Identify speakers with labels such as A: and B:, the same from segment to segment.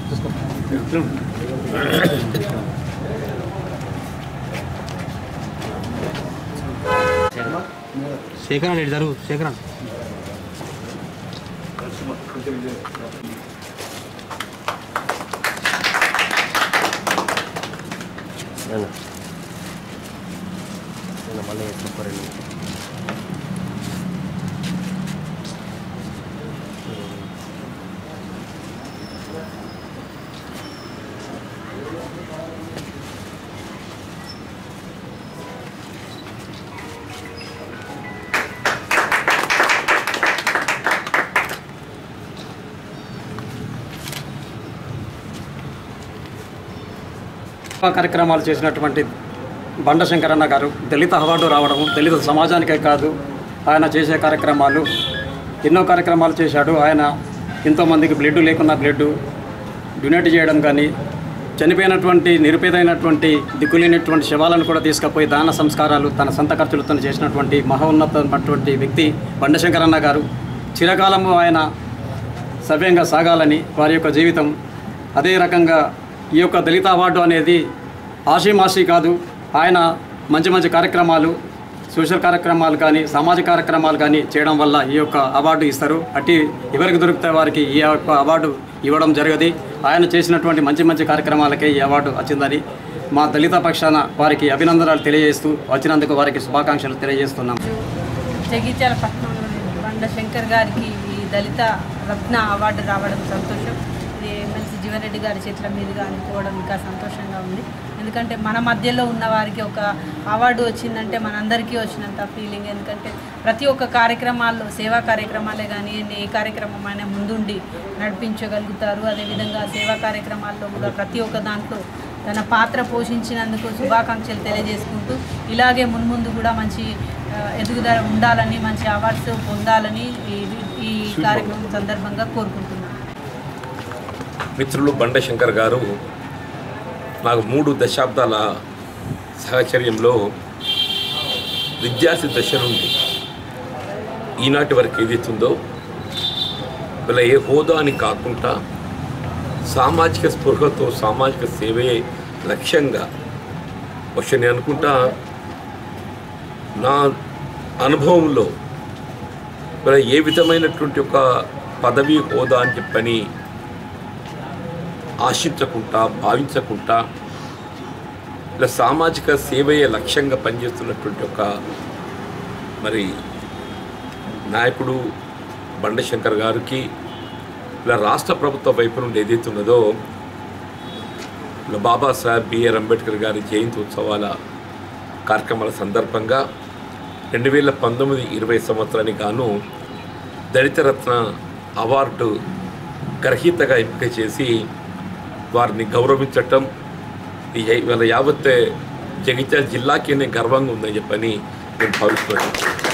A: శేఖర్ రెడ్డి జరుగు శేఖర్ అన్న.
B: కార్యక్రమాలు చేసినటువంటి బండ శంకరన్న గారు దళిత అవార్డు రావడం దళిత సమాజానికే కాదు ఆయన చేసే కార్యక్రమాలు ఎన్నో కార్యక్రమాలు చేశాడు ఆయన ఎంతోమందికి బ్లడ్ లేకున్న బ్లడ్ డొనేట్ చేయడం కానీ చనిపోయినటువంటి నిరుపేదైనటువంటి దిక్కులేనటువంటి శవాలను కూడా తీసుకుపోయి దాన సంస్కారాలు తన సొంత ఖర్చులతో చేసినటువంటి మహోన్నతమైనటువంటి వ్యక్తి బండశంకరన్న గారు చిరకాలము ఆయన సవ్యంగా సాగాలని వారి యొక్క జీవితం అదే రకంగా ఈ యొక్క దళిత అవార్డు అనేది ఆషిమాషి కాదు ఆయన మంచి మంచి కార్యక్రమాలు సోషల్ కార్యక్రమాలు కానీ సామాజిక కార్యక్రమాలు కానీ చేయడం వల్ల ఈ యొక్క అవార్డు ఇస్తారు అట్టి ఎవరికి దొరికితే వారికి ఈ యొక్క అవార్డు ఇవ్వడం జరగదు ఆయన చేసినటువంటి మంచి మంచి కార్యక్రమాలకే ఈ అవార్డు వచ్చిందని మా దళిత పక్షాన వారికి అభినందనలు తెలియజేస్తూ వచ్చినందుకు వారికి శుభాకాంక్షలు తెలియజేస్తున్నాం
C: జగిత్యాల పట్టణంలోని బండ శంకర్ గారికి ఈ దళిత రత్న అవార్డు రావడం సంతోషం ఇది ఎమ్మెల్సీ జీవన్రెడ్డి గారి చేతుల మీదుగా అనుకోవడం ఇంకా సంతోషంగా ఉంది ఎందుకంటే మన మధ్యలో ఉన్న వారికి ఒక అవార్డు వచ్చిందంటే మనందరికీ వచ్చినంత ఫీలింగ్ ఎందుకంటే ప్రతి ఒక్క కార్యక్రమాల్లో సేవా కార్యక్రమాలే కానీ ఏ కార్యక్రమం అయినా ముందుండి నడిపించగలుగుతారు అదేవిధంగా సేవా కార్యక్రమాల్లో కూడా ప్రతి ఒక్క దాంట్లో తన పాత్ర పోషించినందుకు శుభాకాంక్షలు తెలియజేసుకుంటూ ఇలాగే మున్ముందు కూడా మంచి ఆ, ఎదుగుదల ఉండాలని మంచి అవార్డ్స్ పొందాలని ఈ ఈ కార్యక్రమం సందర్భంగా కోరుకుంటున్నాను
D: మిత్రులు బండ శంకర్ గారు నాకు మూడు దశాబ్దాల సహచర్యంలో విద్యార్థి దశ నుండి ఈనాటి వరకు ఏదైతుందో వీళ్ళ ఏ హోదా అని కాకుండా సామాజిక స్పృహతో సామాజిక సేవే లక్ష్యంగా బహుశా నేను అనుకుంటా నా అనుభవంలో వీళ్ళ ఏ విధమైనటువంటి ఒక పదవి హోదా అని చెప్పని ఆశించకుండా భావించకుండా ఇలా సామాజిక సేవయే లక్ష్యంగా పనిచేస్తున్నటువంటి ఒక మరి నాయకుడు బండశంకర్ గారికి ఇలా రాష్ట్ర ప్రభుత్వ వైపు నుండి ఏదైతే ఉన్నదో ఇలా బాబాసాహెబ్ బిఆర్ అంబేద్కర్ గారి జయంతి ఉత్సవాల కార్యక్రమాల సందర్భంగా రెండు వేల పంతొమ్మిది ఇరవై సంవత్సరానికి గాను దళితరత్న అవార్డు గ్రహీతగా ఎంపిక చేసి వారిని గౌరవించటం ఈ యా- ఇవాళ యావత్ జగిత్యాల జిల్లాకి గర్వంగా ఉందని చెప్పని నేను భావిస్తున్నాను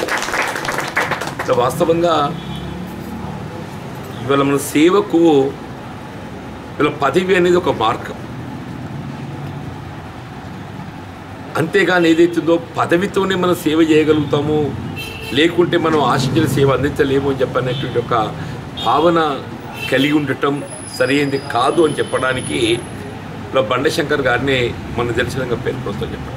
D: సో వాస్తవంగా ఇవాళ మన సేవకు ఇవాళ పదవి అనేది ఒక మార్గం అంతేగాని ఏదైతుందో పదవితోనే మనం సేవ చేయగలుగుతాము లేకుంటే మనం ఆశించిన సేవ అందించలేము అని చెప్పనేటువంటి ఒక భావన కలిగి ఉండటం సరైనది కాదు అని చెప్పడానికి ఇలా బండశంకర్ గారిని మనం తెలిసినంగా పేర్కొనతో చెప్పండి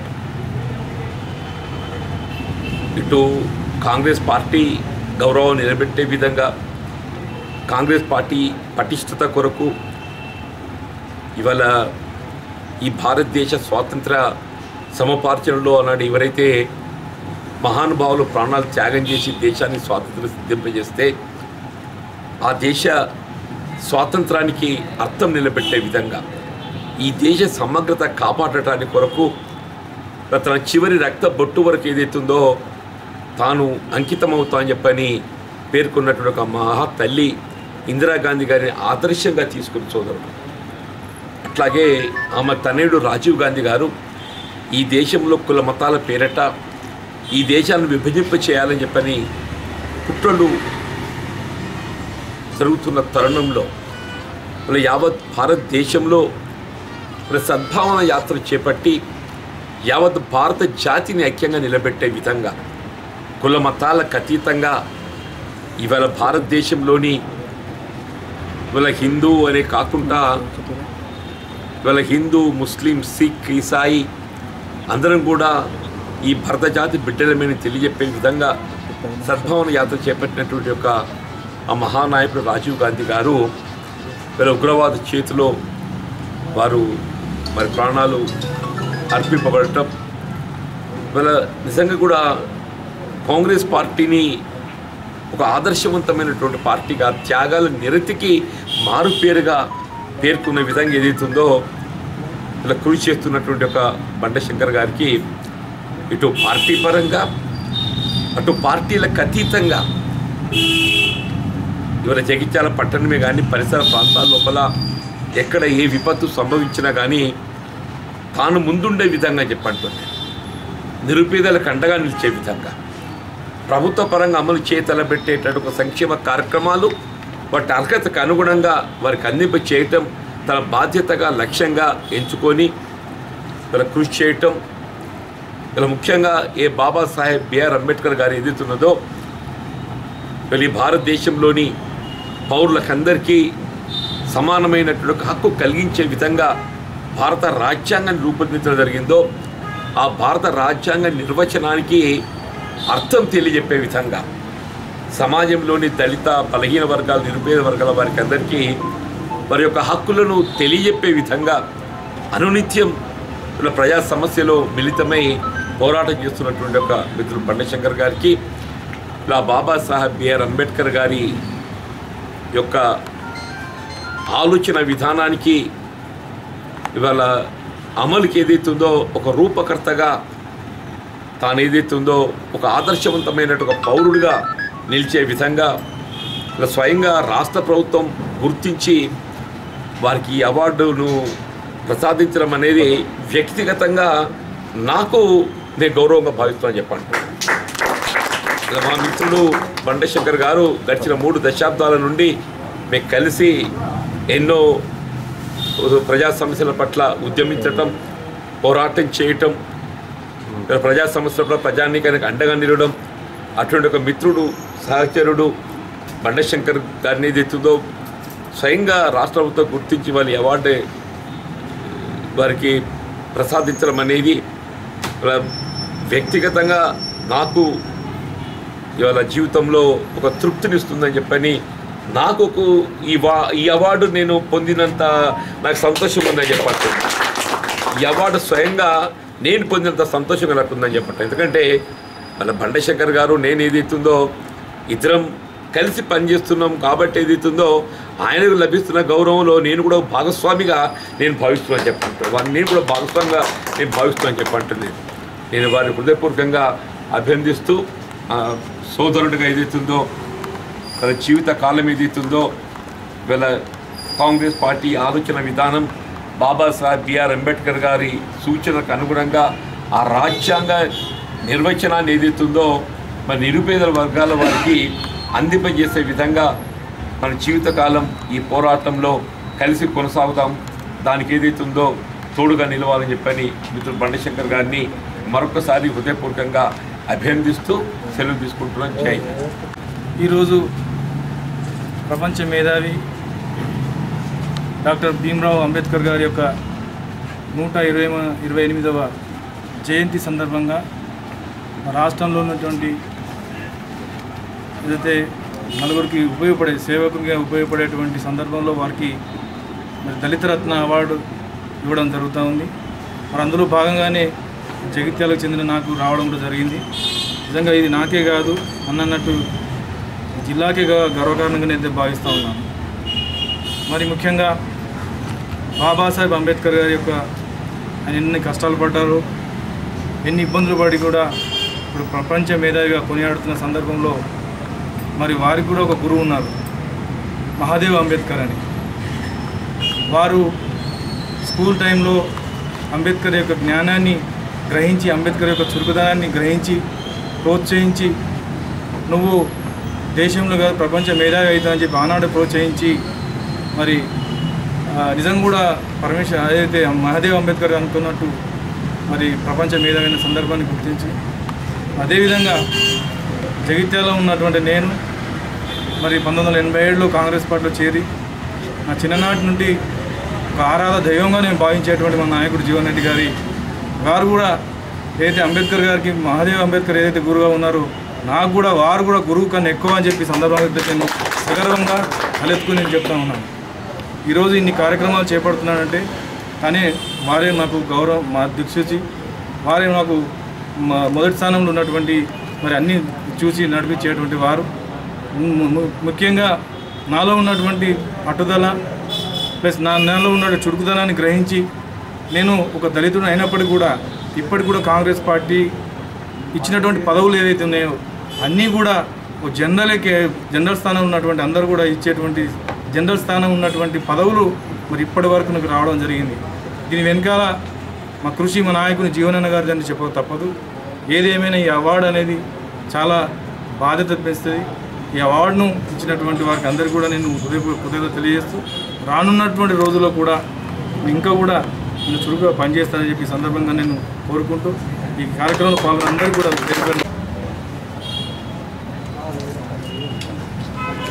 D: ఇటు కాంగ్రెస్ పార్టీ గౌరవం నిలబెట్టే విధంగా కాంగ్రెస్ పార్టీ పటిష్టత కొరకు ఇవాళ ఈ భారతదేశ స్వాతంత్ర సమపార్చనలో అన్నాడు ఎవరైతే మహానుభావులు ప్రాణాలు త్యాగం చేసి దేశాన్ని స్వాతంత్రం సిద్ధింపజేస్తే ఆ దేశ స్వాతంత్రానికి అర్థం నిలబెట్టే విధంగా ఈ దేశ సమగ్రత కాపాడటానికి కొరకు తన చివరి రక్త బొట్టు వరకు ఏదైతుందో తాను అంకితమవుతా అని చెప్పని పేర్కొన్నటువంటి ఒక మహా తల్లి ఇందిరాగాంధీ గారిని ఆదర్శంగా తీసుకుని సోదరుడు అట్లాగే ఆమె తనయుడు రాజీవ్ గాంధీ గారు ఈ దేశంలో కుల మతాల పేరట ఈ దేశాన్ని విభజింప చేయాలని చెప్పని కుట్రలు జరుగుతున్న తరుణంలో మన యావత్ భారతదేశంలో మన సద్భావన యాత్ర చేపట్టి యావత్ భారత జాతిని ఐక్యంగా నిలబెట్టే విధంగా కుల మతాలకు అతీతంగా ఇవాళ భారతదేశంలోని ఇవాళ హిందూ అనే కాకుండా ఇవాళ హిందూ ముస్లిం సిక్ ఈసాయి అందరం కూడా ఈ భరత జాతి బిడ్డలమని తెలియజెప్పే విధంగా సద్భావన యాత్ర చేపట్టినటువంటి యొక్క ఆ మహానాయకుడు రాజీవ్ గాంధీ గారు వీళ్ళ ఉగ్రవాద చేతిలో వారు మరి ప్రాణాలు అర్పింపబడటం వీళ్ళ నిజంగా కూడా కాంగ్రెస్ పార్టీని ఒక ఆదర్శవంతమైనటువంటి పార్టీగా త్యాగాల నిరతికి మారుపేరుగా పేర్కొన్న విధంగా ఏదైతుందో ఇలా కృషి చేస్తున్నటువంటి ఒక బండశంకర్ గారికి ఇటు పార్టీ పరంగా అటు పార్టీలకు అతీతంగా ఇవాళ జగిత్యాల పట్టణమే కానీ పరిసర ప్రాంతాల లోపల ఎక్కడ ఏ విపత్తు సంభవించినా కానీ తాను ముందుండే విధంగా చెప్పంటుంది నిరుపేదలకు అండగా నిలిచే విధంగా ప్రభుత్వ పరంగా అమలు చేయతలబెట్టేటటువంటి ఒక సంక్షేమ కార్యక్రమాలు వాటి అర్హతకు అనుగుణంగా వారికి అందింప చేయటం తన బాధ్యతగా లక్ష్యంగా ఎంచుకొని ఇలా కృషి చేయటం ఇలా ముఖ్యంగా ఏ బాబాసాహెబ్ బిఆర్ అంబేద్కర్ గారు ఏదైతున్నదో వీళ్ళు ఈ భారతదేశంలోని పౌరులకందరికీ సమానమైనటువంటి ఒక హక్కు కలిగించే విధంగా భారత రాజ్యాంగాన్ని రూపొందించడం జరిగిందో ఆ భారత రాజ్యాంగ నిర్వచనానికి అర్థం తెలియజెప్పే విధంగా సమాజంలోని దళిత బలహీన వర్గాల నిరుపేద వర్గాల వారికి అందరికీ వారి యొక్క హక్కులను తెలియజెప్పే విధంగా అనునిత్యం ఇలా ప్రజా సమస్యలో మిళితమై పోరాటం చేస్తున్నటువంటి ఒక మిత్రుడు బండశంకర్ గారికి ఇలా బాబాసాహెబ్ బిఆర్ అంబేద్కర్ గారి యొక్క ఆలోచన విధానానికి ఇవాళ అమలుకి ఏదైతుందో ఒక రూపకర్తగా తాను ఏదైతుందో ఒక ఆదర్శవంతమైనటువంటి ఒక పౌరుడిగా నిలిచే విధంగా ఇలా స్వయంగా రాష్ట్ర ప్రభుత్వం గుర్తించి వారికి ఈ అవార్డును ప్రసాదించడం అనేది వ్యక్తిగతంగా నాకు నేను గౌరవంగా భావిస్తున్నాను చెప్పండి ఇలా మా మిత్రుడు బండశంకర్ గారు గడిచిన మూడు దశాబ్దాల నుండి మేము కలిసి ఎన్నో ప్రజా సమస్యల పట్ల ఉద్యమించటం పోరాటం చేయటం ఇలా ప్రజా సమస్యల పట్ల ప్రజానీకానికి అండగా నిలవడం అటువంటి ఒక మిత్రుడు సహచరుడు బండశంకర్ గారిని ఏదైతుందో స్వయంగా రాష్ట్ర ప్రభుత్వం గుర్తించి వాళ్ళ అవార్డు వారికి ప్రసాదించడం అనేది ఇలా వ్యక్తిగతంగా నాకు ఇవాళ జీవితంలో ఒక తృప్తినిస్తుందని చెప్పని నాకు ఒక ఈ వా ఈ అవార్డు నేను పొందినంత నాకు సంతోషం ఉందని చెప్పట్టు ఈ అవార్డు స్వయంగా నేను పొందినంత సంతోషంగా నాకు ఉందని చెప్పట్టు ఎందుకంటే మన బండశంకర్ గారు నేను ఏదైతుందో ఇద్దరం కలిసి పనిచేస్తున్నాం కాబట్టి ఏదైతుందో ఆయనకు లభిస్తున్న గౌరవంలో నేను కూడా భాగస్వామిగా నేను భావిస్తున్నాను చెప్పంటు వారిని నేను కూడా భాగస్వామిగా నేను భావిస్తున్నాను చెప్పంటుంది నేను వారిని హృదయపూర్వకంగా అభినందిస్తూ ఆ, సోదరుడిగా ఏదైతుందో తన జీవిత కాలం ఏదైతుందో వీళ్ళ కాంగ్రెస్ పార్టీ ఆలోచన విధానం బాబాసాహెబ్ బిఆర్ అంబేద్కర్ గారి సూచనలకు అనుగుణంగా ఆ రాజ్యాంగ నిర్వచనాన్ని ఏదైతుందో మరి నిరుపేద వర్గాల వారికి అందింపజేసే విధంగా మన జీవితకాలం ఈ పోరాటంలో కలిసి కొనసాగుదాం దానికి ఏదైతుందో తోడుగా నిలవాలని చెప్పని మిత్రుడు బండశంకర్ గారిని మరొకసారి హృదయపూర్వకంగా అభినందిస్తూ సెలవు తీసుకుంటున్నాను జై హింద్.
E: ఈరోజు ప్రపంచ మేధావి డాక్టర్ భీమ్రావ్ అంబేద్కర్ గారి యొక్క నూట ఇరవై మ- ఇరవై ఎనిమిదవ జయంతి సందర్భంగా మా రాష్ట్రంలో ఉన్నటువంటి ఏదైతే నలుగురికి ఉపయోగపడే సేవకునిగా ఉపయోగపడేటువంటి సందర్భంలో వారికి మరి దళిత రత్న అవార్డు ఇవ్వడం జరుగుతూ ఉంది మరి అందులో భాగంగానే జగిత్యాలకు చెందిన నాకు రావడం కూడా జరిగింది నిజంగా ఇది నాకే కాదు అన్నట్టు జిల్లాకే గా- గర్వకారణంగా నేను భావిస్తూ ఉన్నాను మరి ముఖ్యంగా బాబాసాహెబ్ అంబేద్కర్ గారి యొక్క ఆయన ఎన్ని కష్టాలు పడ్డారో ఎన్ని ఇబ్బందులు పడి కూడా ఇప్పుడు ప్రపంచ మేధావిగా కొనియాడుతున్న సందర్భంలో మరి వారికి కూడా ఒక గురువు ఉన్నారు మహాదేవ్ అంబేద్కర్ అని వారు స్కూల్ టైంలో అంబేద్కర్ యొక్క జ్ఞానాన్ని గ్రహించి అంబేద్కర్ యొక్క చురుకుదనాన్ని గ్రహించి ప్రోత్సహించి నువ్వు దేశంలో కాదు ప్రపంచ మేధావి అవుతానని చెప్పి ఆనాడు ప్రోత్సహించి మరి ఆ, నిజం కూడా పరమేశ్వర్ ఏదైతే మహాదేవ్ అంబేద్కర్ అనుకున్నట్టు మరి ప్రపంచ మేధావైన సందర్భాన్ని గుర్తించి అదేవిధంగా జగిత్యాలలో ఉన్నటువంటి నేను మరి పంతొమ్మిది వందల ఎనభై ఏడులో కాంగ్రెస్ పార్టీలో చేరి నా చిన్ననాటి నుండి ఒక ఆరాధ దైవంగా నేను భావించేటువంటి మన నాయకుడు జీవన్ రెడ్డి గారి వారు కూడా ఏదైతే అంబేద్కర్ గారికి మహాదేవ్ అంబేద్కర్ ఏదైతే గురువుగా ఉన్నారో నాకు కూడా వారు కూడా గురువు కన్నా ఎక్కువ అని చెప్పి సందర్భంగా నేను సగర్వంగా తలెత్తుకుని నేను చెప్తా ఉన్నాను ఈరోజు ఇన్ని కార్యక్రమాలు చేపడుతున్నానంటే కానీ వారే నాకు గౌరవం మా దిక్సూచి వారే నాకు మా- మొదటి స్థానంలో ఉన్నటువంటి మరి అన్నీ చూసి నడిపించేటువంటి వారు ము- ము- ముఖ్యంగా నాలో ఉన్నటువంటి పట్టుదల ప్లస్ నా నాలో ఉన్న చురుకుదనాన్ని గ్రహించి నేను ఒక దళితుడు అయినప్పటికీ కూడా ఇప్పటికి కూడా కాంగ్రెస్ పార్టీ ఇచ్చినటువంటి పదవులు ఏవైతే ఉన్నాయో అన్నీ కూడా ఒక జనరల్కి జనరల్ స్థానం ఉన్నటువంటి అందరూ కూడా ఇచ్చేటువంటి జనరల్ స్థానం ఉన్నటువంటి పదవులు మరి ఇప్పటి వరకు నాకు రావడం జరిగింది దీని వెనకాల మా కృషి మా నాయకుని జీవనన్న గారి అని చెప్పక తప్పదు ఏదేమైనా ఈ అవార్డు అనేది చాలా బాధ్యత పెంచుతుంది ఈ అవార్డును ఇచ్చినటువంటి వారికి అందరికీ కూడా నేను హృదయ హృదయత తెలియజేస్తూ రానున్నటువంటి రోజుల్లో కూడా ఇంకా కూడా నేను చురుగ్గా పనిచేస్తానని చెప్పి ఈ సందర్భంగా నేను కోరుకుంటూ ఈ కార్యక్రమంలో పాల్గొన్న అందరికీ కూడా పేరు పేరున